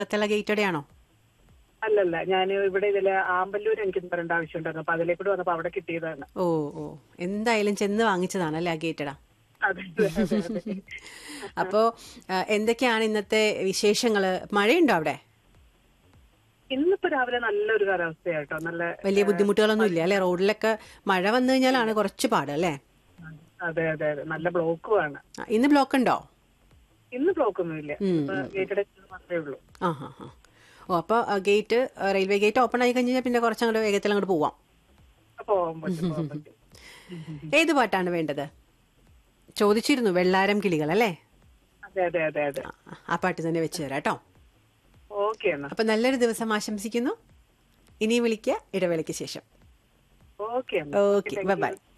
അകത്തുള്ള ഗേറ്റോടെ ആണോ അല്ലല്ല ഞാൻ ഇവിടെ ഇതില് ആമ്പല്ലൂർ എനിക്ക് വരേണ്ട ആവശ്യമുണ്ടായിരുന്നു അപ്പൊ അതിലേക്കൂടെ വന്നപ്പോ അവിടെ കിട്ടിയതാണ് ഓ ഓ എന്തായാലും ചെന്ന് വാങ്ങിച്ചതാണല്ലേ ആ ഗേറ്റടാ അതെ അതെ, അതെ, അതെ. അപ്പോ ആ, എന്തൊക്കെയാണ് ഇന്നത്തെ വിശേഷങ്ങള് മഴയുണ്ടോ അവിടെ ഇന്നിപ്പോ രാവിലെ നല്ലൊരു കാലാവസ്ഥയാട്ടോ നല്ല വലിയ ബുദ്ധിമുട്ടുകളൊന്നും ഇല്ല അല്ലെ റോഡിലൊക്കെ മഴ വന്നു കഴിഞ്ഞാലാണ് കുറച്ച് പാട് അല്ലേ അതെ അതെ അതെ നല്ല ബ്ലോക്കുമാണ് ആ, ഇന്ന് ബ്ലോക്ക് ഉണ്ടോ ഇന്ന് ബ്ലോക്ക് ഒന്നുമില്ല ഗേറ്റഡ് മാത്രമേ ഉള്ളൂ ആ ഹാ ഹാ ഓ അപ്പോൾ ഗേറ്റ് റെയിൽവേ ഗേറ്റ് ഓപ്പൺ ആയി കഴിഞ്ഞാൽ പിന്നെ കുറച്ചങ്ങോട്ട് വേഗത്തിൽ അങ്ങോട്ട് പോവാം പോവാൻ പറ്റും പോവാൻ പറ്റും ഏത് പാട്ടാണ് വേണ്ടത് ചോദിച്ചിരുന്നു വെള്ളാരം കിളികൾ അല്ലേ അതെ അതെ അതെ അതെ ആ, ആ പാട്ട് തന്നെ വെച്ച് തരാം കേട്ടോ ഓക്കെ എന്നാ അപ്പൊ നല്ലൊരു ദിവസം ആശംസിക്കുന്നു ഇനി വിളിക്കുക ഇടവേളയ്ക്ക് ശേഷം ഓക്കെ എന്നാ ഓക്കെ ബൈ ബൈ